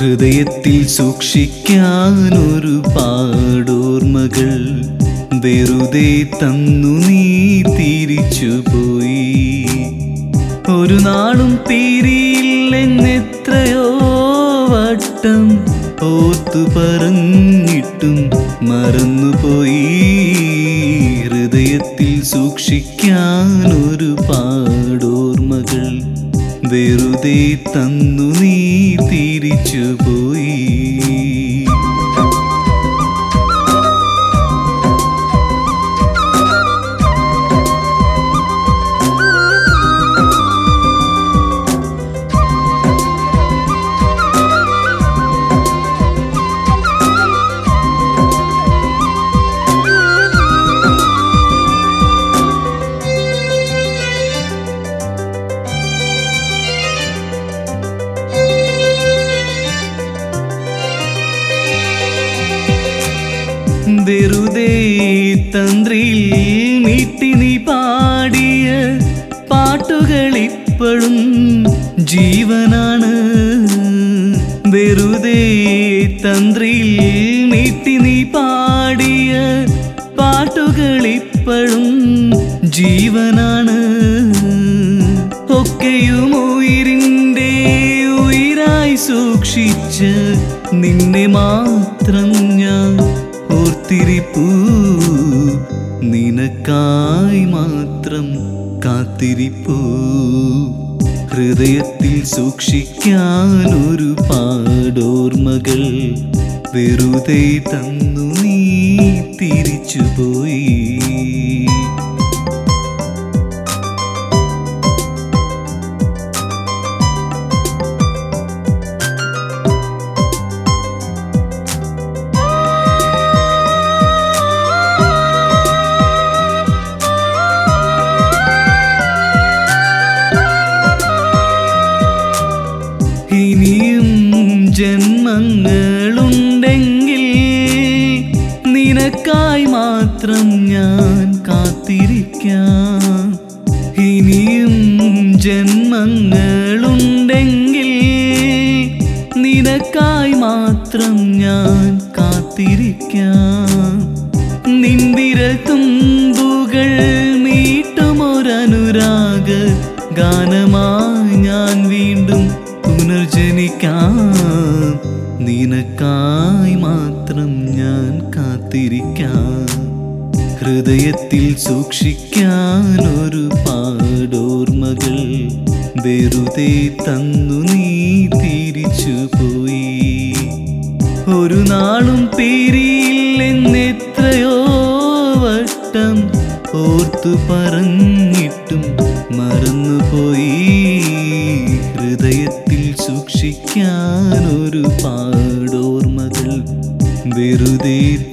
ഹൃദയത്തിൽ സൂക്ഷിക്കാനൊരു പാടോർമ്മകൾ വെറുതെ തന്നു നീ തിരിച്ചുപോയി ഒരു നാളും തീരിയില്ലെന്നെത്രയോ വട്ടം ഓർത്തു പറഞ്ഞിട്ടും മറന്നുപോയി ഹൃദയത്തിൽ സൂക്ഷിക്കാനൊരു പാടോർമ്മകൾ വെറുതെ തന്നു നീ തിരിച്ചുപോയി വെറുതെ തന്ത്രിയിൽ നീട്ടി നീ പാടിയ പാട്ടുകൾ ഇപ്പോഴും ജീവനാണ് വെറുതെ തന്ത്രിയിൽ നീട്ടി നീ പാടിയ പാട്ടുകൾ ഇപ്പോഴും ജീവനാണ് ഒക്കെയും ഉയിരിൻ്റെ ഉയിരായി സൂക്ഷിച്ച് നിന്നെ മാത്രം ഞാൻ ഓർത്തിരിപ്പൂ നിനക്കായി മാത്രം കാത്തിരിപ്പൂ ഹൃദയത്തിൽ സൂക്ഷിക്കാനൊരു പാടോർമ്മകൾ വെറുതെ തന്നു നീ തിരിച്ചുപോയി ഇനിയും ജന്മങ്ങളുണ്ടെങ്കിൽ നിനക്കായി മാത്രം ഞാൻ കാത്തിരിക്കാം ഇനിയും ജന്മങ്ങളുണ്ടെങ്കിൽ നിനക്കായി മാത്രം ഞാൻ കാത്തിരിക്കാം നിന്തിരൽ തുമ്പുകൾ മീട്ടുമൊരനുരാഗ ഗാനമായി ഞാൻ വീണ്ടും പുനർജനിക്കാം നിനക്കായി മാത്രം ഞാൻ കാത്തിരിക്കാം ഹൃദയത്തിൽ സൂക്ഷിക്കാനൊരു പാടോർമ്മകൾ വെറുതെ തന്നു നീ തിരിച്ചുപോയി ഒരു നാളും പിരിയില്ലെന്നെത്രയോ വട്ടം ഓർത്തു പറഞ്ഞിട്ടും മറന്നുപോയി ഹൃദയത്തിൽ സൂക്ഷിക്കാനൊരു പാടോർമ്മകൾ വെറുതെ